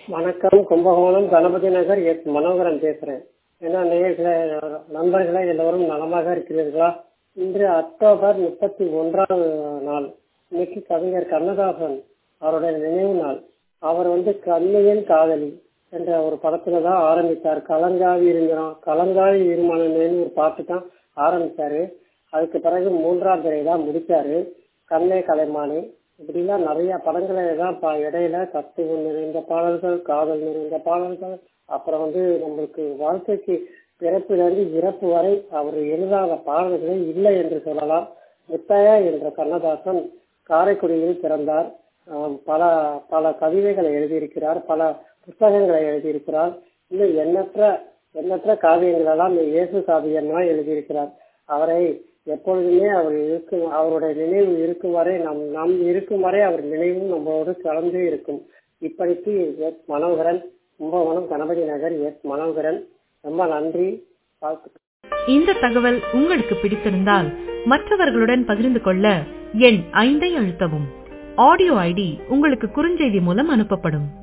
வணக்கம் கும்பகோணம் கணபதி நகர் எஸ் மனோகரன் பேசுறேன் என்ன நேயர்களே நண்பர்களே எல்லோரும் நலமாக இருக்கிறீர்களா இன்று அக்டோபர் முப்பத்தி ஒன்றாம் நாள் இன்னைக்கு கவிஞர் கண்ணதாசன் அவருடைய நினைவு நாள் அவர் வந்து கண்ணையன் காதலி என்ற ஒரு படத்துல தான் ஆரம்பித்தார் கலங்காவி இருங்கிறோம் கலங்காவி இருமனேன்னு ஒரு பாட்டு தான் ஆரம்பிச்சாரு அதுக்கு பிறகு மூன்றாம் திரை தான் முடிச்சாரு கண்ணே கலைமானே இப்படிலாம் நிறைய படங்களை தான் ப- இடையில தத்துவம் நிறைந்த பாடல்கள் காதல் நிறைந்த பாடல்கள் அப்புறம் வந்து நம்மளுக்கு வாழ்க்கைக்கு பிறப்பிலிருந்து இறப்பு வரை அவர் எழுதாத பாடல்களே இல்லை என்று சொல்லலாம் முத்தையா என்ற கண்ணதாசன் காரைக்குடியில் பிறந்தார் ஆம், பல பல கவிதைகளை எழுதியிருக்கிறார் பல புத்தகங்களை எழுதியிருக்கிறார் இன்னும் எண்ணற்ற எண்ணற்ற காவியங்களெல்லாம் இயேசு காவியம்லாம் எழுதியிருக்கிறார் அவரை எப்பொழுதுமே அவர் இருக்கும் அவருடைய நினைவு இருக்கும் வரை நம் நம் இருக்கும் வரை அவர் நினைவும் நம்மளோடு கலந்து இருக்கும் இப்படிக்கு எஸ் மனோகரன் கும்பகோணம் கணபதி நகர் எஸ் மனோகரன் ரொம்ப நன்றி வாழ்த்துக்கள் இந்த தகவல் உங்களுக்கு பிடித்திருந்தால் மற்றவர்களுடன் பகிர்ந்து கொள்ள எண் ஐந்தை அழுத்தவும் ஆடியோ ஐடி உங்களுக்கு குறுஞ்செய்தி மூலம் அனுப்பப்படும்